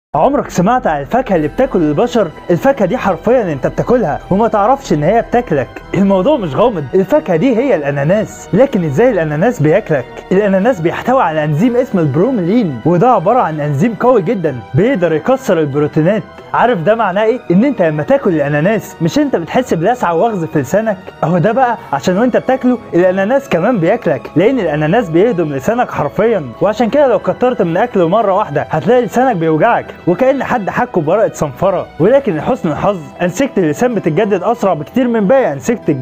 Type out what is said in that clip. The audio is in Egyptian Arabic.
عمرك سمعت عن الفاكهة اللي بتاكل البشر؟ الفاكهة دي حرفيا انت بتاكلها وما تعرفش ان هي بتاكلك الموضوع مش غامض الفاكهة دي هي الاناناس لكن ازاي الاناناس بياكلك؟ الاناناس بيحتوي على انزيم اسمه البروملين وده عبارة عن انزيم قوي جدا بيقدر يكسر البروتينات عارف ده معناه ايه؟ ان انت لما تاكل الاناناس مش انت بتحس بلسعه وغز في لسانك؟ اهو ده بقى عشان وانت بتاكله الاناناس كمان بياكلك لان الاناناس بيهضم لسانك حرفيا وعشان كده لو كترت من اكله مره واحده هتلاقي لسانك بيوجعك وكأن حد حكه بورقه صنفره ولكن لحسن الحظ انسجه اللسان بتتجدد اسرع بكتير من باقي انسجه